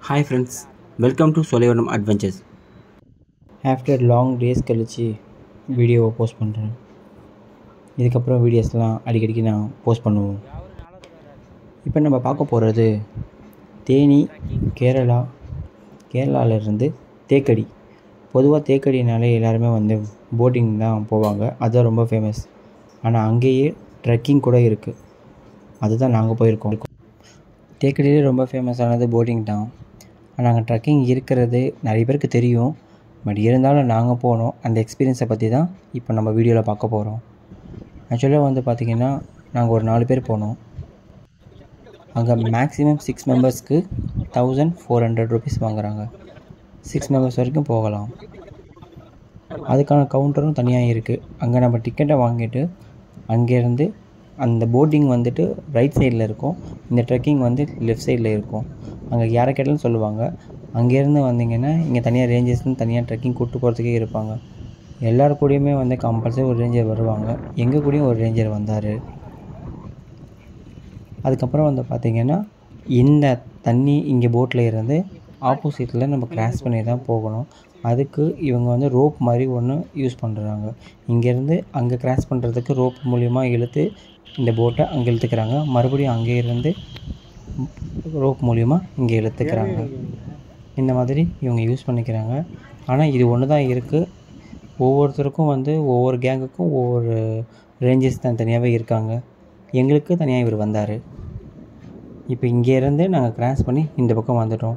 Hi friends welcome to Solaivanam adventures after long days கழித்து வீடியோவை post பண்ணுறேன் இதுக்கப்புறம் வீடியோஸ்லாம் அடிக்கடிக்கு நான் போஸ்ட் பண்ணுவோம் இப்போ நம்ம பார்க்க போகிறது தேனி கேரளா கேரளாவிலேருந்து தேக்கடி பொதுவாக தேக்கடினாலே எல்லாருமே வந்து போட்டிங் தான் போவாங்க அதுதான் ரொம்ப ஃபேமஸ் ஆனால் அங்கேயே ட்ரெக்கிங் கூட இருக்குது அதுதான் நாங்கள் போயிருக்கோம் தேக்கடியிலே ரொம்ப ஃபேமஸானது போட்டிங் தான் ஆனால் அங்கே ட்ரெக்கிங் இருக்கிறது நிறைய பேருக்கு தெரியும் பட் இருந்தாலும் நாங்கள் போனோம் அந்த எக்ஸ்பீரியன்ஸை பற்றி தான் இப்போ நம்ம வீடியோவில் பார்க்க போகிறோம் ஆக்சுவலாக வந்து பார்த்திங்கன்னா நாங்கள் ஒரு நாலு பேர் போனோம் அங்கே மேக்ஸிமம் சிக்ஸ் மெம்பர்ஸ்க்கு தௌசண்ட் ஃபோர் ஹண்ட்ரட் ருபீஸ் வாங்குறாங்க சிக்ஸ் மெம்பர்ஸ் வரைக்கும் போகலாம் அதுக்கான கவுண்டரும் தனியாக இருக்குது அங்கே நம்ம டிக்கெட்டை வாங்கிட்டு அங்கேருந்து அந்த போட்டிங் வந்துட்டு ரைட் சைடில் இருக்கும் இந்த ட்ரெக்கிங் வந்து லெஃப்ட் சைடில் இருக்கும் அங்கே யாரை கேட்டாலும் சொல்லுவாங்க அங்கேருந்து வந்தீங்கன்னா இங்கே தனியாக ரேஞ்சஸ்னு தனியாக ட்ரெக்கிங் கூப்பிட்டு போகிறதுக்கே இருப்பாங்க எல்லார் கூடயுமே வந்து கம்பல்சரி ஒரு ரேஞ்சர் வருவாங்க எங்கள் கூடயும் ஒரு ரேஞ்சர் வந்தார் அதுக்கப்புறம் வந்து பார்த்திங்கன்னா இந்த தண்ணி இங்கே போட்டில் இருந்து ஆப்போசிட்டில் நம்ம கிராஸ் பண்ணி தான் போகணும் அதுக்கு இவங்க வந்து ரோப் மாதிரி ஒன்று யூஸ் பண்ணுறாங்க இங்கேருந்து அங்கே கிராஸ் பண்ணுறதுக்கு ரோப் மூலிமா இழுத்து இந்த போட்டை அங்கே இழுத்துக்கிறாங்க மறுபடியும் அங்கே இருந்து ரோப் மூலிமா இங்கே இழுத்துக்கிறாங்க இந்த மாதிரி இவங்க யூஸ் பண்ணிக்கிறாங்க ஆனால் இது ஒன்று தான் இருக்குது ஒவ்வொருத்தருக்கும் வந்து ஒவ்வொரு கேங்குக்கும் ஒவ்வொரு ரேஞ்சஸ் தான் தனியாகவே இருக்காங்க எங்களுக்கு தனியாக இவர் வந்தார் இப்போ இங்கேருந்து நாங்கள் கிராஸ் பண்ணி இந்த பக்கம் வந்துட்டோம்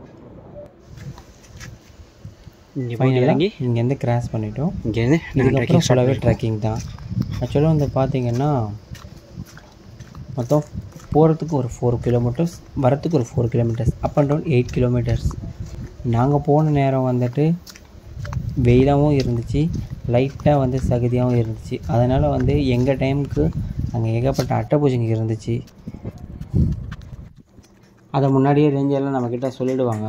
இங்கே போய் ஃபைனலாக இறங்கி இங்கேருந்து கிராஸ் பண்ணிட்டோம் இங்கேருந்து நாங்கள் இதுக்கப்புறம் ட்ரெக்கிங் ஃபுல்லாகவே ட்ரெக்கிங் தான் ஆக்சுவலாக வந்து பார்த்தீங்கன்னா மொத்தம் போகிறதுக்கு ஒரு ஃபோர் கிலோமீட்டர்ஸ் வரத்துக்கு ஒரு four kilometres up and down eight kilometres நாங்கள் போன நேரம் வந்துட்டு வெயிலாகவும் இருந்துச்சு லைட்டாக வந்து சகதியாகவும் இருந்துச்சு அதனால் வந்து எங்கள் டைமுக்கு அங்கே ஏகப்பட்ட அட்டைப்பூச்சிங்க இருந்துச்சு அதை முன்னாடியே ரேஞ்செல்லாம் நம்மக்கிட்ட சொல்லிடுவாங்க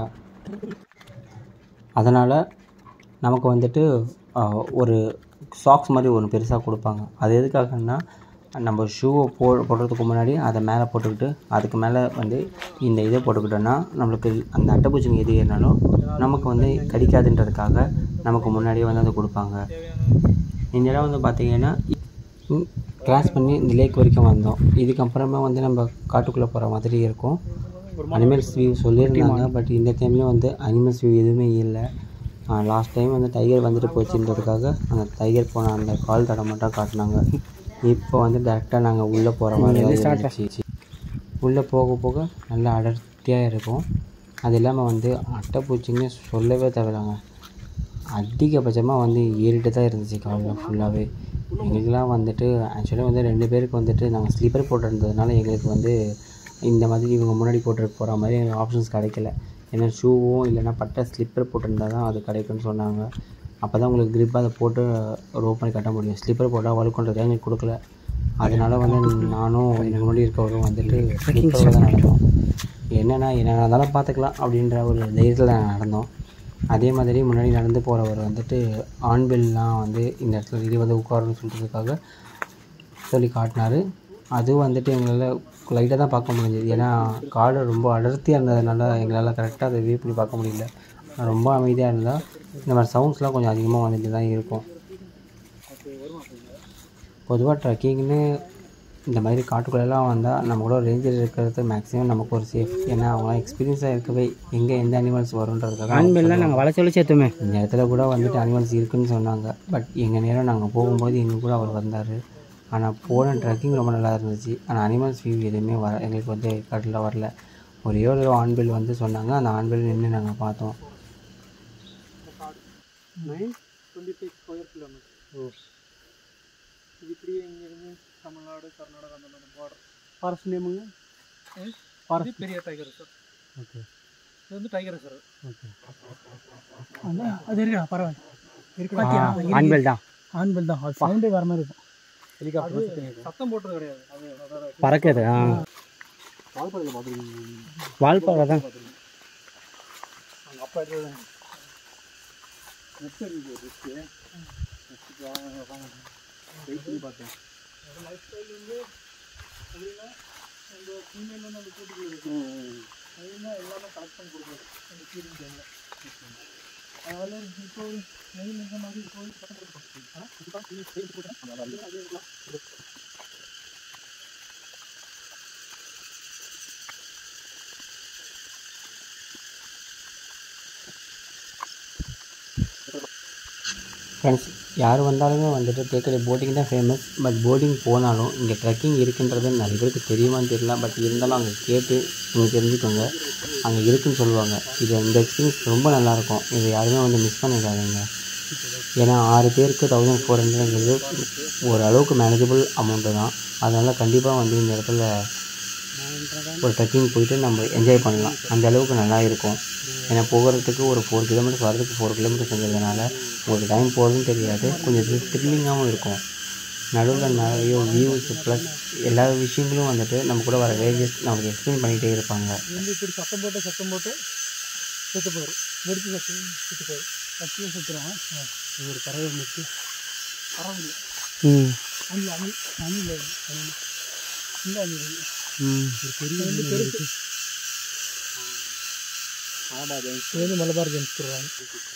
அதனால் நமக்கு வந்துட்டு ஆஹ், ஒரு சாக்ஸ் மாதிரி ஒன்று பெருசாக கொடுப்பாங்க அது எதுக்காகன்னா நம்ம ஷூவை போ போடுறதுக்கு முன்னாடி அதை மேலே போட்டுக்கிட்டு அதுக்கு மேலே வந்து இந்த இதை போட்டுக்கிட்டோன்னா நம்மளுக்கு அந்த அட்டைப்பூச்சிங்க எது ஏறினாலும் நமக்கு வந்து கடிக்காதுன்றதுக்காக நமக்கு முன்னாடியே வந்து அதை கொடுப்பாங்க இந்த இடம் வந்து பார்த்திங்கன்னா கிராஸ் பண்ணி இந்த லேக் வரைக்கும் வந்தோம் இதுக்கப்புறமா வந்து நம்ம காட்டுக்குள்ளே போகிற மாதிரி இருக்கும் அனிமல்ஸ் வியூ சொல்லியிருந்தாங்க பட் இந்த டைமில் வந்து அனிமல்ஸ் வியூ எதுவுமே இல்லை லாஸ்ட் டைம் வந்து டைகர் வந்துட்டு போச்சுன்றதுக்காக அந்த டைகர் போன அந்த கால் தடம் மட்டும் காட்டினாங்க இப்போ வந்து டேரெக்டாக நாங்கள் உள்ளே போகிற மாதிரி தான் இருந்துச்சு உள்ளே போக போக நல்லா அடர்த்தியாக இருக்கும் அது இல்லாமல் வந்து அட்டைப்பூச்சிங்க சொல்லவே தேவையில்லைங்க அதிகபட்சமாக வந்து ஏறிட்டு தான் இருந்துச்சு காலையில் ஃபுல்லாகவே எங்களுக்கெல்லாம் வந்துட்டு ஆக்சுவலாக வந்து ரெண்டு பேருக்கு வந்துட்டு நாங்கள் ஸ்லீப்பர் போட்டிருந்ததுனால எங்களுக்கு வந்து இந்த மாதிரி இவங்க முன்னாடி போட்டு போகிற மாதிரி எங்களுக்கு ஆப்ஷன்ஸ் கிடைக்கல ஏன்னா ஷூவும் இல்லைன்னா பட்டை ஸ்லிப்பர் போட்டிருந்தா தான் அது கிடைக்கும்னு சொன்னாங்க அப்போ தான் உங்களுக்கு grip அதை போட்டு ரோப் பண்ணி கட்ட முடியும் ஸ்லிப்பர் போட்டால் வழுக்குன்றது எங்களுக்கு கொடுக்கல அதனால வந்து நானும் எனக்கு முன்னாடி இருக்கவரும் வந்துட்டு ஸ்லிப்பரோட தான் நடந்தோம் என்னென்னா என்ன நடந்தாலும் பார்த்துக்கலாம் அப்படின்ற ஒரு தைரியத்தில் நாங்கள் நடந்தோம் அதே மாதிரி முன்னாடி நடந்து போகிறவர் வந்துட்டு ஆண்பில்லாம் வந்து இந்த இடத்துல இது வந்து உட்காரணும்னு சொல்கிறதுக்காக சொல்லி காட்டினார் அதுவும் வந்துட்டு எங்களால் லைட்டாக தான் பார்க்க முடிஞ்சது ஏன்னா காடு ரொம்ப அடர்த்தியாக இருந்ததுனால எங்களால் கரெக்டாக அதை வியூ பண்ணி பார்க்க முடியல ரொம்ப அமைதியாக இருந்தால் இந்த மாதிரி சவுண்ட்ஸ்லாம் கொஞ்சம் அதிகமாக வந்துட்டு தான் இருக்கும் பொதுவாக ட்ரெக்கிங்னு இந்த மாதிரி காட்டுக்குள்ளெல்லாம் வந்தால் நம்ம கூட ரேஞ்சர் இருக்கிறது மேக்ஸிமம் நமக்கு ஒரு சேஃப் ஏன்னா அவங்களாம் எக்ஸ்பீரியன்ஸாக இருக்கவே எங்கே எந்த அனிமல்ஸ் வருன்றதுக்காக அவங்க ஆண்பெல்லாம் நாங்கள் வளைச்சு வளைச்சு ஏற்றுமே இந்த இடத்துல கூட வந்துட்டு அனிமல்ஸ் இருக்குன்னு சொன்னாங்க பட் எங்கள் நேரம் நாங்கள் போகும்போது எங்கள் கூட அவர் வந்தார் ஆனால் போன ட்ரெக்கிங் ரொம்ப நல்லா இருந்துச்சு ஆனால் அனிமல்ஸ் வியூ எதுவுமே வர எங்களுக்கு வந்து காட்டில் வரல ஒரே ஒரு ஆண்பில் வந்து சொன்னாங்க அந்த ஆண்பில் நின்று நாங்கள் பார்த்தோம் nine twenty five square kilometre இது இப்படியே இங்கேருந்து தமிழ்நாடு கர்நாடகா அந்த மாதிரி பார்டர் ஃபாரஸ்ட் நேமுங்க ஃபாரஸ்ட் பெரிய டைகர் சார் ஓகே இது வந்து டைகர் சார் ஓகே அது இருக்கா பரவாயில்ல இருக்கு ஆண்பெல் தான் ஆண்பல் தான் அது சவுண்டே வர மாதிரி இருக்கும் ஹெலிகாப்டர் சத்தம் போட்டது கிடையாது அது அதோட பறக்குது ஆ வால்பாறையில் பார்த்துருக்கீங்க வால்பாறை தான் அவங்க அப்பா எடுத்தது நெக்ஸ்ட் இருக்கு நெக்ஸ்ட்டு வெயிட் பண்ணி பார்த்தேன் லைஃப் ஸ்டைல் வந்து எப்படின்னா அந்த ஃபீமேல் வந்து அந்த கூட்டுக்குள்ள இருக்கும் மெயினாக எல்லாமே கலெக்ட் பண்ணி கொடுக்குறது அந்த ஃபீடிங் டைமில் அதனால இப்போ ஒரு மெயின் இந்த மாதிரி இப்போ ஒரு பட்டம் கொடுக்கும் ஆனால் இப்போ ஃபீடிங் கொடுக்குறேன் அது இருக்கலாம் ஃப்ரெண்ட்ஸ் யார் வந்தாலுமே வந்துட்டு தேக்கடி போட்டிங் தான் ஃபேமஸ் பட் போட்டிங் போனாலும் இங்கே ட்ரெக்கிங் இருக்குன்றது நிறைய பேருக்கு தெரியுமான்னு தெரியல பட் இருந்தாலும் அங்கே கேட்டு நீங்கள் தெரிஞ்சுக்கோங்க அங்கே இருக்குன்னு சொல்லுவாங்க இது இந்த எக்ஸ்பீரியன்ஸ் ரொம்ப நல்லாயிருக்கும் இதை யாருமே வந்து மிஸ் பண்ணிடாதீங்க ஏன்னா ஆறு பேருக்கு தௌசண்ட் ஃபோர் ஹண்ட்ரட்ங்கிறது ஓரளவுக்கு மேனேஜபிள் அமௌண்ட்டு தான் அதனால் கண்டிப்பாக வந்து இந்த இடத்துல ஒரு ட்ரெக்கிங் போயிட்டு நம்ம என்ஜாய் பண்ணலாம் அந்த அளவுக்கு நல்லா இருக்கும் ஏன்னா போகிறதுக்கு ஒரு ஃபோர் கிலோமீட்டர்ஸ் வரதுக்கு ஃபோர் கிலோமீட்டர்ஸ்ங்கிறதுனால உங்களுக்கு டைம் போகிறதும் தெரியாது கொஞ்சம் த்ரில்லிங்காகவும் இருக்கும் நடுவில் நிறைய வியூஸ் ப்ளஸ் எல்லா விஷயங்களும் வந்துட்டு நம்ம கூட வர வேரியஸ் நமக்கு எக்ஸ்பிளைன் பண்ணிகிட்டே இருப்பாங்க வந்து இப்படி சத்தம் போட்டு சத்தம் போட்டு செத்து போயிடும் வெடிச்சு சத்து செத்து போயிடும் கத்தியும் செத்துரும் இது ஒரு பறவை முத்து பறவை ம் அணில் அணில் அணில் அணில் இந்த அணில் ம் ஒரு பெரிய ரெண்டு பெருசு இது வந்து மலபார் ஜென்ஸ் சொல்லுவாங்க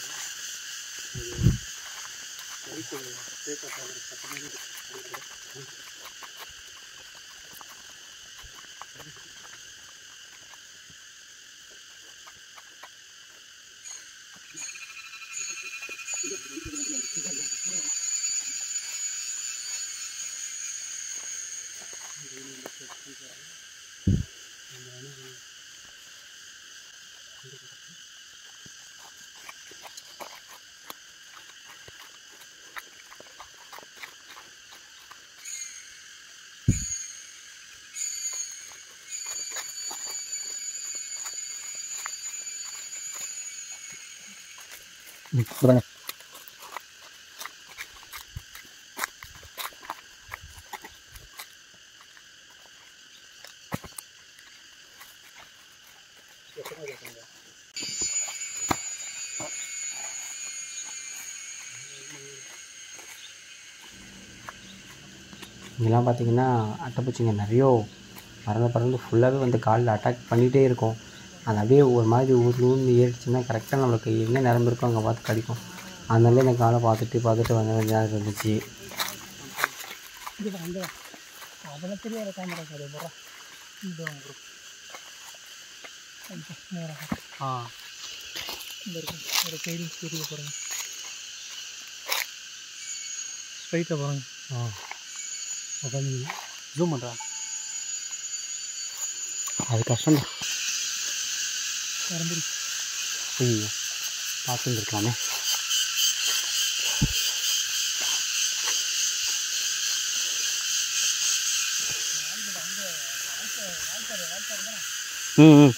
சொல்லுங்க இங்கெல்லாம் பார்த்தீங்கன்னா அட்டைப்பூச்சிங்க நிறைய பறந்து பறந்து ஃபுல்லாகவே வந்து காலில் அட்டாக் பண்ணிகிட்டே இருக்கும் அது அப்படியே ஒரு மாதிரி ஊர் ஊர்ந்து ஏறிச்சுன்னா கரெக்டாக நம்மளுக்கு எங்கே நிரம்பு இருக்கோ அங்கே பார்த்து கடிக்கும் அதனால எனக்கு காலை பார்த்துட்டு பார்த்துட்டு வந்த கொஞ்ச நேரம் இருந்துச்சு இங்கே அங்கே அதெல்லாம் தெரியாத கேமரா கடை போகிறா இந்த ப்ரோ நேராக ஆ இந்த இருக்கு ஒரு கையில் தெரிய பாருங்க ஸ்ட்ரைட்டாக பாருங்க ஆ உட்காந்து ஜூம் பண்ணுறா அது கஷ்டம்டா வரம்புரி ஐயோ பார்த்துருந்துருக்கலாமே ம் ம்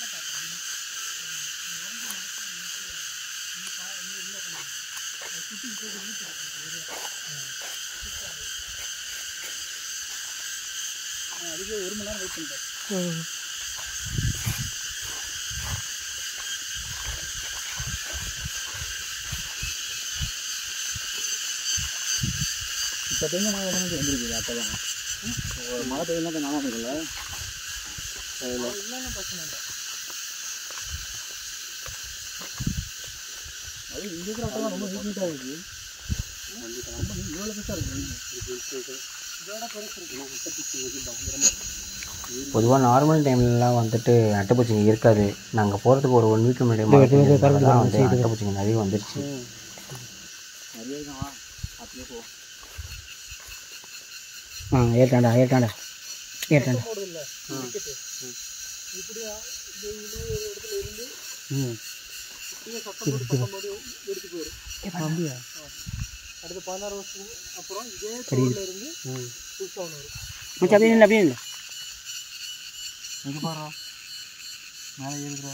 அதுக்கு ஒரு மணி நேரம் வெயிட் பண்ணுறேன் இப்போ தெரிஞ்ச மழை வந்து வந்துருக்குது அப்போ தான் ஒரு மழை பெய்யலாம் நல்லா இருக்குல்ல இல்லைன்னா பிரச்சனை இல்லை அது இங்கே இருக்கிற அப்போ தான் ரொம்ப நீட்டாக இருக்குது ரொம்ப இவ்வளோ பெருசாக இருக்குது இதோட பெருசு இருக்கு பொதுவாக நார்மல் டைம்லலாம் வந்துட்டு அட்டைப்பூச்சிங்க இருக்காது நாங்கள் போகிறதுக்கு ஒரு ஒன் வீக் முன்னாடி இது மழை இது இது பெஞ்சதுனால கரெக்ட் தான் தான் வந்து செய்யுது. அட்டைப்பூச்சிங்க நிறைய வந்துருச்சு நிறைய தான் அப்படியே போ ஆ ஏற்றாண்டா ஏற்றாண்டா ஏற்றாண்டா போடுது இல்லை டிக்கெட்டு இப்படியா இந்த இன்னொரு ஒரு இடத்துல இருந்து ம் இப்படியே சத்தம் போட்டு சத்தம் போட்டு எடுத்து போயிடும் அப்படியா அடுத்த பதினாறு வருஷத்துக்கு அப்புறம் இதே தோல்ல இருந்து ம் புதுசாக ஒன்று வரும் மச்சான் அப்படியே இல்லை அப்படியே இல்லை எங்கே பாரு மேலே ஏறுதுரா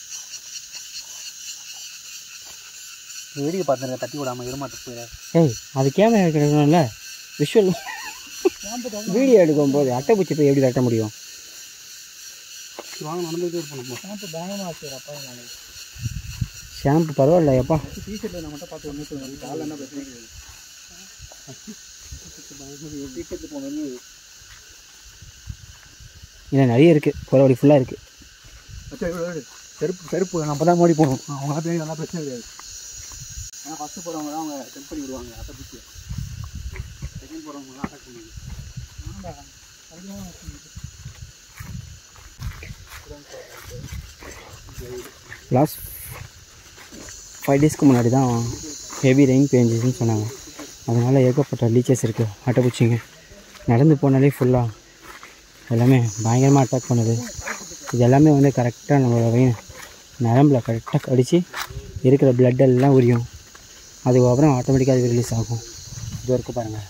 வேடிக்கை பார்த்துருக்க தட்டி விடாமல் எருமாட்டு போயிட ஏய் அது கேமரா கிடைக்கணும்ல விஷுவல் வீடியோ எடுக்கும் போது அட்டைப்பூச்சி போய் எப்படி தட்ட முடியும் வாங்க நடந்துகிட்டே இருப்போம் ஷாம்பு பயங்கரமாக ஆச்சு அப்பா நான் ஷாம்பு பரவாயில்ல எப்பா டிஷர்ட்டில் நான் மட்டும் பார்த்து ஒன்று சொல்லுங்கள் காலில் என்ன பிரச்சனை கிடையாது டிஷர்ட் போனது இல்லை நிறைய இருக்குது குறவடி ஃபுல்லாக இருக்குது செருப்பு செருப்பு நம்ம தான் மோடி போகணும் அவங்க பேர் நல்லா பிரச்சனை கிடையாது ஏன்னா ஃபஸ்ட்டு போகிறவங்க தான் அவங்க டெம்ப் பண்ணி விடுவாங்க அட்டை பிடிச்சி செகண்ட் போகிறவங்க தான் அட்டாக் பண்ணுவாங்க லாஸ்ட் ஃபைவ் டேஸ்க்கு முன்னாடி தான் ஹெவி ரெயின் பேஞ்சுன்னு சொன்னாங்க அதனால் ஏகப்பட்ட லீச்சஸ் இருக்குது அட்டைப்பூச்சிங்க நடந்து போனாலே ஃபுல்லாக எல்லாமே பயங்கரமாக அட்டாக் பண்ணுது இது எல்லாமே வந்து கரெக்டாக நம்மளோட வெயின் நரம்பில் கரெக்டாக கடித்து இருக்கிற blood எல்லாம் உரியும் அதுக்கப்புறம் ஆட்டோமேட்டிக்காக அது ரிலீஸ் ஆகும் இது வரைக்கும் பாருங்கள்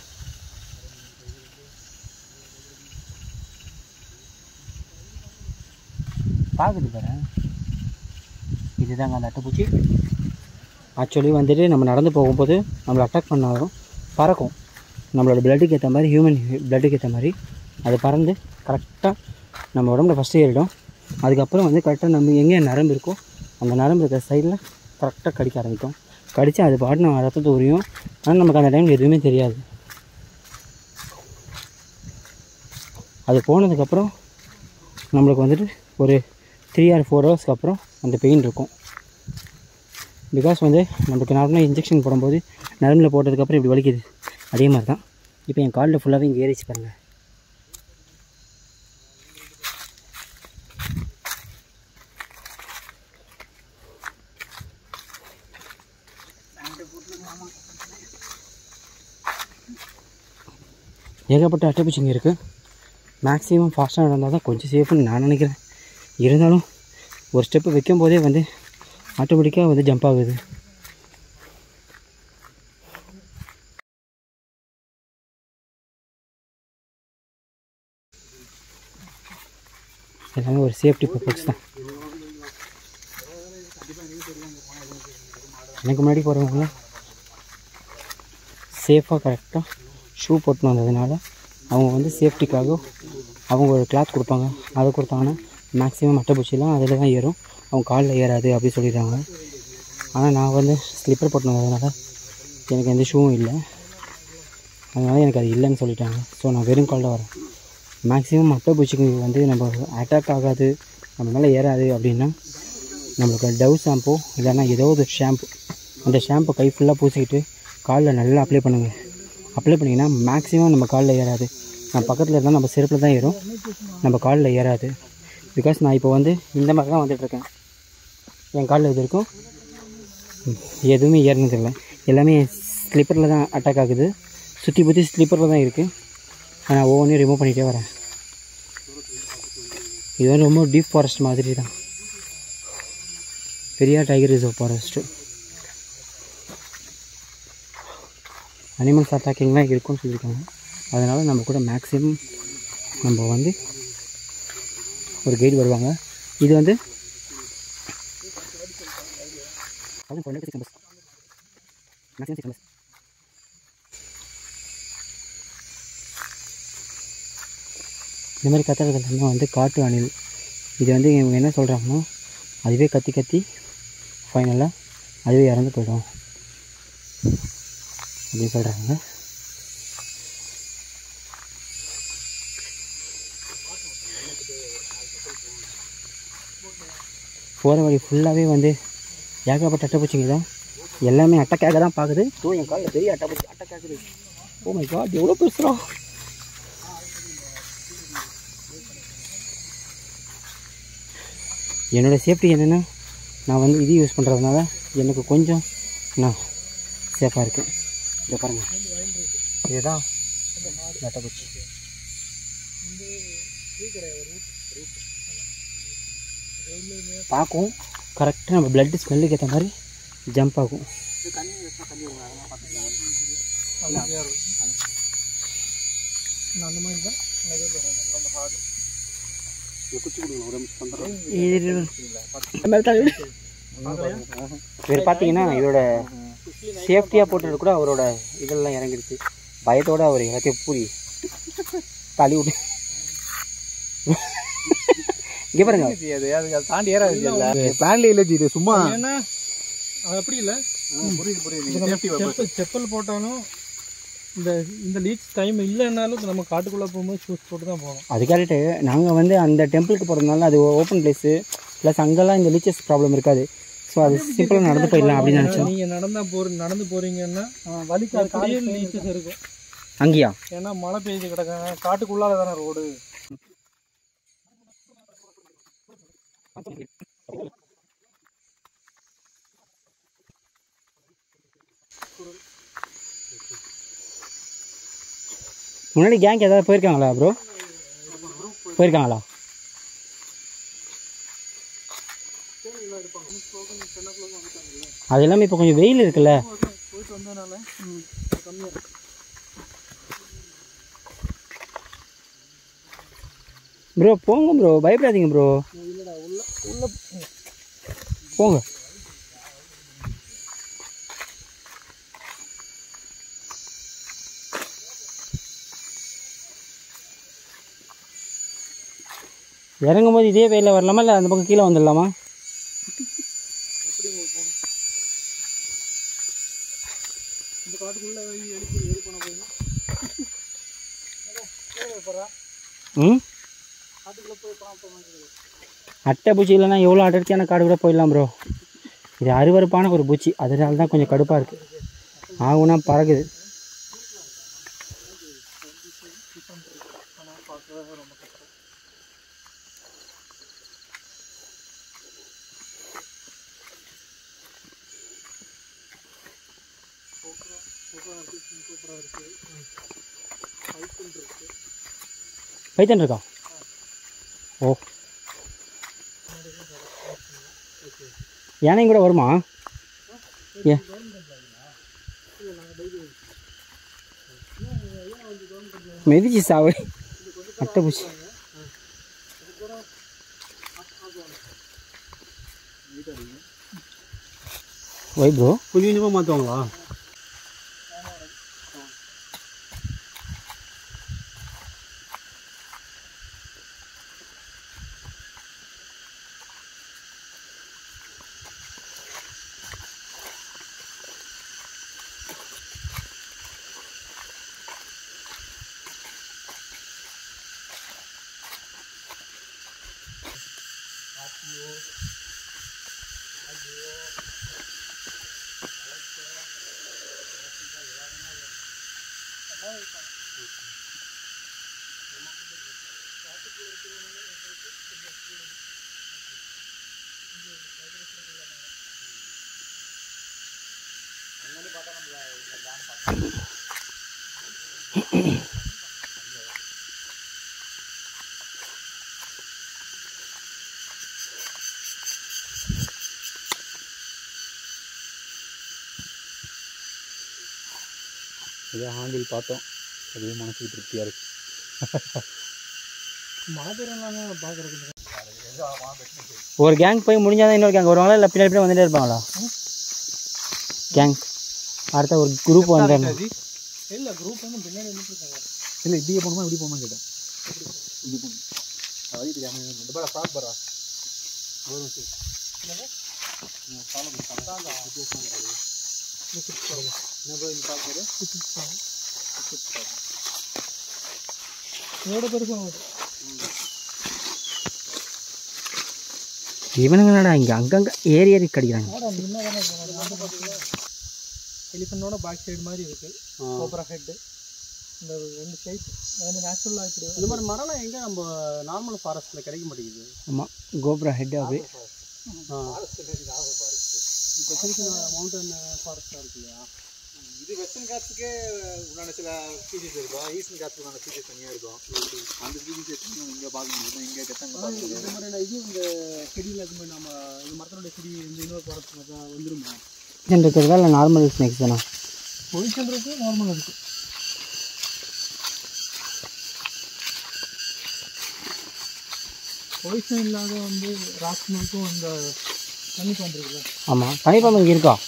பார்க்குது பாரு இதுதாங்க அந்த அட்டைப்பூச்சி ஆக்சுவலி வந்துட்டு நம்ம நடந்து போகும்போது நம்மளை அட்டாக் பண்ணாலும் பறக்கும் நம்மளோட பிளட்டுக்கு ஏற்ற மாதிரி ஹியூமன் பிளட்டுக்கு ஏற்ற மாதிரி அது பறந்து கரெக்டாக நம்ம உடம்புல ஃபஸ்ட்டு ஏறிடும் அதுக்கப்புறம் வந்து கரெக்டாக நம்ம எங்கே நரம்பு இருக்கோ அந்த நரம்பு இருக்கிற சைடில் கரெக்டாக கடிக்க ஆரம்பிக்கும் கடித்து அது பாட்டு நம்ம ரத்தத்தை உரியும் ஆனால் நமக்கு அந்த டைமில் எதுவுமே தெரியாது அது போனதுக்கப்புறம் நம்மளுக்கு வந்துட்டு ஒரு த்ரீ ஆர் ஃபோர் ஹவர்ஸ்க்கு அப்புறம் அந்த பெயின் இருக்கும் பிகாஸ் வந்து நமக்கு நார்மலாக இன்ஜெக்ஷன் போடும்போது நரம்பில் போட்டதுக்கப்புறம் இப்படி வலிக்குது அதே மாதிரி தான் இப்போ என் காலில் ஃபுல்லாகவே இங்கே ஏறிச்சு பாருங்கள் ஏகப்பட்ட அட்டைப்பூச்சிங்க இருக்குது மேக்ஸிமம் ஃபாஸ்ட்டாக நடந்தால் தான் கொஞ்சம் சேஃப்னு நான் நினைக்கிறேன் இருந்தாலும் ஒரு ஸ்டெப்பு வைக்கும் போதே வந்து ஆட்டோமேட்டிக்காக வந்து ஜம்ப் ஆகுது எல்லாமே ஒரு சேஃப்டி பர்பஸ் தான் எனக்கு முன்னாடி போகிறவங்களாம் சேஃபாக கரெக்டாக ஷூ போட்டுன்னு வந்ததுனால அவங்க வந்து சேஃப்டிக்காக அவங்க ஒரு கிளாத் கொடுப்பாங்க அதை கொடுத்தாங்கன்னா மேக்ஸிமம் அட்டைப்பூச்சிலாம் அதில் தான் ஏறும் அவங்க காலில் ஏறாது அப்படி சொல்லிடுறாங்க ஆனால் நான் வந்து ஸ்லிப்பர் போட்டுன்னு வந்ததுனால எனக்கு எந்த ஷூவும் இல்லை அதனால் எனக்கு அது இல்லைன்னு சொல்லிட்டாங்க ஸோ நான் வெறும் காலில் வரேன் மேக்ஸிமம் அட்டைப்பூச்சிக்கு வந்து நம்ம அட்டாக் ஆகாது நம்ம மேலே ஏறாது அப்படின்னா நம்மளுக்கு டவ் ஷாம்பு இல்லைன்னா ஏதோ ஒரு ஷாம்பு அந்த ஷாம்பு கை ஃபுல்லாக பூசிக்கிட்டு காலில் நல்லா அப்ளை பண்ணுங்கள் அப்ளை பண்ணிங்கன்னா மேக்ஸிமம் நம்ம காலில் ஏறாது நம்ம பக்கத்தில் இருந்தால் நம்ம செருப்பில் தான் ஏறும் நம்ம காலில் ஏறாது பிகாஸ் நான் இப்போ வந்து இந்த மாதிரி தான் வந்துட்டுருக்கேன் என் காலில் இது இருக்கும் ம், எதுவுமே ஏறினதில்லை எல்லாமே ஸ்லிப்பரில் தான் அட்டாக் ஆகுது சுற்றி பற்றி ஸ்லிப்பரில் தான் இருக்குது நான் ஒவ்வொன்றையும் ரிமூவ் பண்ணிகிட்டே வரேன் இது வந்து ரொம்ப டீப் ஃபாரஸ்ட் மாதிரி தான் பெரிய டைகர் ரிசர்வ் ஃபாரஸ்ட்டு அனிமல்ஸ் அட்டாக்கிங்லாம் இருக்கும்னு சொல்லியிருக்காங்க அதனால் நம்ம கூட மேக்ஸிமம் நம்ம வந்து ஒரு கைடு வருவாங்க இது வந்து அதுவும் குழந்தைக்கு chicken pox maximum chicken pox இந்த மாதிரி கத்துறது எல்லாமே வந்து காட்டு அணில் இது வந்து இவங்க என்ன சொல்கிறாங்கன்னா அதுவே கத்தி கத்தி ஃபைனலாக அதுவே இறந்து போயிடும் அப்படின்னு சொல்கிறாங்க போகிற வழி ஃபுல்லாகவே வந்து ஏகப்பட்ட அட்டைப்பூச்சிங்க தான் எல்லாமே அட்டைக்காக தான் பார்க்குது ஸோ என் காலில் பெரிய அட்டைப்பூச்சி அட்டைக்காக்குது ஓ மை காட் எவ்வளோ பெருசுரா என்னோடய சேஃப்டி என்னென்னா நான் வந்து இது யூஸ் பண்ணுறதுனால எனக்கு கொஞ்சம் நான் சேஃபாக இருக்கேன் இதை பாருங்கள் இதுதான் அட்டைப்பூச்சி பார்க்கும் கரெக்டாக நம்ம பிளட் ஸ்மெல்லுக்கு ஏற்ற மாதிரி ஜம்ப் ஆகும் அந்த மாதிரி தான் நம்ம ஹார்ட் இவர் பார்த்தீங்கன்னா இதோட சேஃப்டியாக போட்டது கூட அவரோட இதெல்லாம் இறங்கிடுச்சு பயத்தோட அவர் எல்லாத்தையும் பூரி தள்ளி விட்டு இங்கே பாருங்க அது அதுக்கு அதை தாண்டி ஏறாது இல்லை பிளான்ல இல்லை இது சும்மா ஏன்னா அது அப்படி இல்லை புரியுது புரியுது செப்பல் போட்டாலும் இந்த இந்த லீச் டைம் இல்லைன்னாலும் நம்ம காட்டுக்குள்ளே போகும்போது ஷூஸ் போட்டு தான் போகணும் அது கரெக்டு நாங்கள் வந்து அந்த டெம்பிளுக்கு போகிறதுனால அது ஓப்பன் பிளேஸு ப்ளஸ் அங்கெல்லாம் இந்த லீச்சஸ் ப்ராப்ளம் இருக்காது ஸோ அது சிம்பிளாக நடந்து போயிடலாம் அப்படின்னு நினச்சோம் நீங்கள் நடந்தா போற நடந்து போறீங்கன்னா வலிக்கு அப்படியே நீச்சஸ் இருக்கும் அங்கேயா ஏன்னா மழை பெய்து கிடக்காங்க காட்டுக்குள்ளால தானே ரோடு முன்னாடி கேங் ஏதாவது போயிருக்காங்களா ப்ரோ போயிருக்காங்களா அது எல்லாமே இப்போ கொஞ்சம் வெயில் இருக்குல்ல போயிட்டு வந்ததுனால கம்மியாக இருக்கு ப்ரோ போங்க ப்ரோ பயப்படாதீங்க ப்ரோ இல்லைடா உள்ள உள்ள போங்க இறங்கும் போது இதே வெயிலில் வரலாமா இல்லை அந்த பக்கம் கீழே வந்துடலாமா எப்படி உங்களுக்கு போகணும் இந்த காட்டுக்குள்ளே எழுப்பி ஏறி போன போய் போகிறா ம் காட்டுக்குள்ளே போய் பார்ப்போம் அட்டை பூச்சி இல்லைன்னா எவ்வளோ அடர்த்தியான காடு கூட போயிடலாம் ப்ரோ இது அருவருப்பான ஒரு பூச்சி அதனால தான் கொஞ்சம் கடுப்பாக இருக்குது ஆகுனா பறகுது ஆனால் பார்க்கவே ரொம்ப கஷ்டம் சூப்பராக இருக்குது சூப்பராக இருக்குது பைக்கன் இருக்குது பைத்தன் இருக்கா ஓ யானையும் கூட வருமா ஏ மெதிச்சு சாவு அட்டை பூச்சி ஒய் ப்ரோ கொஞ்சம் கொஞ்சமாக மாற்றுவாங்களா இதே ஹாண்டில் பார்த்தோம் அதுவே மனசுக்கு திருப்தியாக இருக்கு மாபெரும்லாங்க பார்க்குறதுக்கு ஒரு கேங் போய் முடிஞ்சாதான் இன்னொரு கேங் வருவாங்களா இல்லை பின்னாடி பின்னாடி வந்துட்டே இருப்பாங்களா கேங் அடுத்த ஒரு குரூப் வந்தாங்க இல்லை குரூப் வந்து பின்னாடி வந்துட்டு இருக்காங்க இல்லை இப்படியே போகணுமா இப்படி போகணுமா கேட்டேன் இப்படி போகணும் அது தெரியாமல் இந்த பாரா ஸ்டார்ட் பாரா இதோட பெருசாக ஆகுது இவனுங்க என்னடா இங்கே அங்கங்கே ஏறி ஏறி கடிக்கிறாங்க எலிஃபெண்டோட பேக் சைடு மாதிரி இருக்கு கோப்ரா ஹெட் இந்த ரெண்டு ஷேப் அது வந்து நேச்சுரலாக இப்படி இந்த மாதிரி மரம்லாம் எங்கே நம்ம நார்மல் ஃபாரஸ்ட்டில் கிடைக்க மாட்டேங்குது ஆமாம் கோப்ரா ஹெட் அப்படியே இப்போ சின்ன சின்ன மவுண்டன் ஃபாரஸ்ட்டாக இருக்கு இல்லையா இது வெஸ்டர்ன் காட்ஸுக்கே உண்டான சில ஸ்பீசிஸ் இருக்கும் ஈஸ்டர்ன் காட்ஸுக்கு உண்டான ஸ்பீசிஸ் தனியாக இருக்கும் அந்த ஸ்பீசிஸ் இங்கே பார்க்க முடியும் இங்கே கெட்டங்க பார்க்க இந்த மாதிரியான இது இந்த செடியில் இருக்கும்போது நம்ம இந்த மரத்தோட செடி இந்த இன்னொரு ஃபாரஸ்ட் வந்துருமா பொசிஷன் இருக்கிறதா இல்லை நார்மல் ஸ்னேக்ஸ் தானா பொசிஷன் இருக்கு நார்மல் இருக்கு பொசிஷன் இல்லாத வந்து ராக்ஸ்னுக்கும் இந்த தண்ணி பண்ணுறதுல ஆமாம் தனிப்பம்பு இங்கே இருக்கா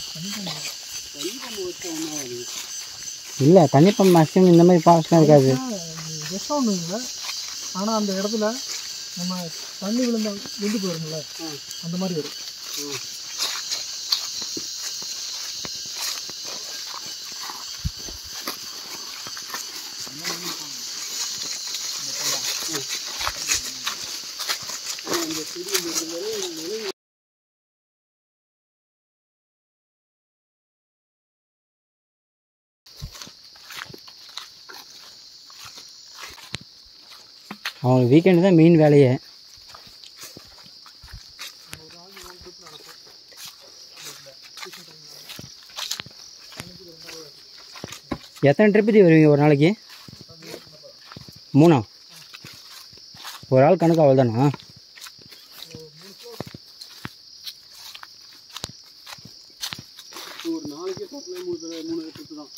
இல்லை தனிப்பம்பு மேக்ஸிமம் இந்த மாதிரி ஃபாரஸ்ட்லாம் இருக்காது ஜஸ்ட் ஒன்றும் இல்லை ஆனால் அந்த இடத்துல நம்ம தண்ணி விழுந்தா விழுந்து போயிருங்கள அந்த மாதிரி வரும் அவங்க வீக்கெண்டு தான் மெயின் வேலையே எத்தனை ட்ரிப்பு வருவீங்க ஒரு நாளைக்கு மூணா ஒரு ஆள் கணக்கு அவள் தானா ஒரு நாளைக்கே டோட்டலாக மூணு தடவை மூணு ட்ரிப்பு தான்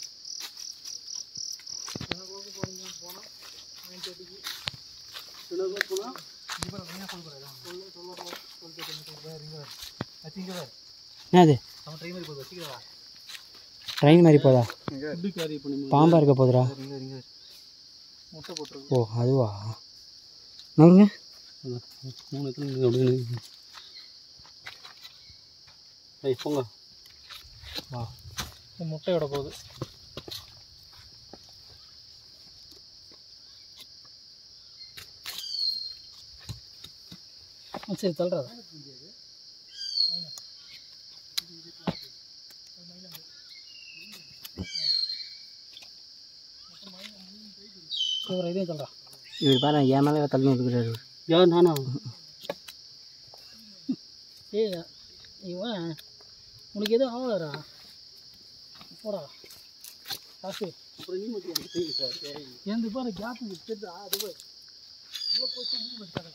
என்னது ட்ரெயின் மாதிரி போதா ஃபுட்டு கேரி பண்ணி பாம்பா இருக்க போதுடா முட்டை போட்டுருக்கு ஓ அதுவா நவருங்க மூணு எத்தனை இருக்குது அப்படின்னு ஏய் போங்க வா இந்த முட்டையோட போகுது ஆ, சரி தள்ளுறா சரி இதையும் தள்ளுறா இவர் பாரு என் மேலே தள்ளி இருக்கிறாரு யார் நானா ஏய் இவன் உனக்கு எதுவும் ஆகலடா போடா காசு அப்புறம் நீ மட்டும் எனக்கு தெரியும் சார் எந்த பாரு கேப் தெரியுதா அது போய் இவ்வளோ போச்சு மூணு பண்ணிட்டாங்க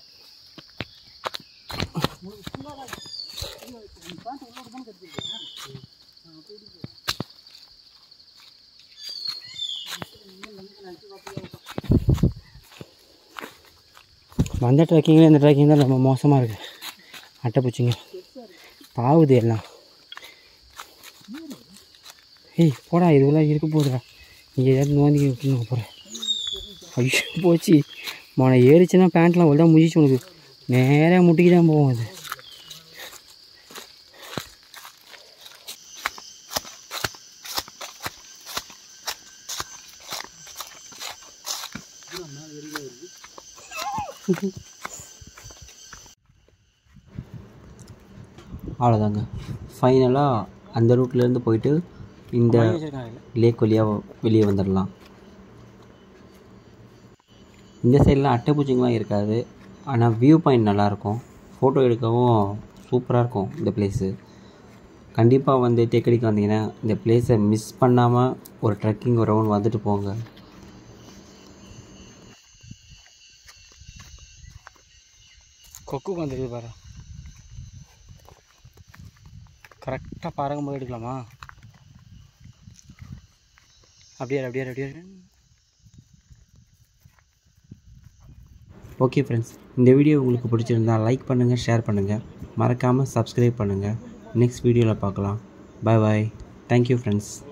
வந்த ட்ரெக்கிங்கில் இந்த ட்ரெக்கிங் தான் ரொம்ப மோசமாக இருக்குது அட்டைப்பூச்சிங்க பாவுது எல்லாம் ஏய் போடா இதுவெல்லாம் இருக்க போகுதுடா நீங்கள் ஏதாவது நோந்தி விட்டுணும் போகிறேன் ஐயோ போச்சு மன ஏறிச்சுன்னா பேண்ட்லாம் ஒழுதா முடிச்சு உனக்கு நேராக முட்டிக்கு தான் போகும் அது அவ்வளோதாங்க ஃபைனலாக அந்த ரூட்லேருந்து போயிட்டு இந்த லேக் வழியாக வெளியே வந்துடலாம் இந்த சைட்லாம் அட்டைப்பூச்சிங்கெலாம் இருக்காது ஆனால் வியூ பாயிண்ட் நல்லாயிருக்கும் ஃபோட்டோ எடுக்கவும் சூப்பராக இருக்கும் இந்த பிளேஸு கண்டிப்பாக வந்து தேக்கடிக்கு வந்தீங்கன்னா இந்த பிளேஸை மிஸ் பண்ணாமல் ஒரு ட்ரெக்கிங் ஒரு ரவுண்ட் வந்துட்டு போங்க கொக்கு வந்துருக்கு பாரு கரெக்டாக பாருங்க போய் எடுக்கலாமா அப்படியே இரு, அப்படியே இரு, அப்படியே இரு. ஓகே ஃப்ரெண்ட்ஸ் இந்த வீடியோ உங்களுக்கு பிடிச்சிருந்தா லைக் பண்ணுங்கள் ஷேர் பண்ணுங்கள் மறக்காமல் சப்ஸ்கிரைப் பண்ணுங்கள் நெக்ஸ்ட் வீடியோவில் பார்க்கலாம் பாய் பாய் தேங்க்யூ ஃப்ரெண்ட்ஸ்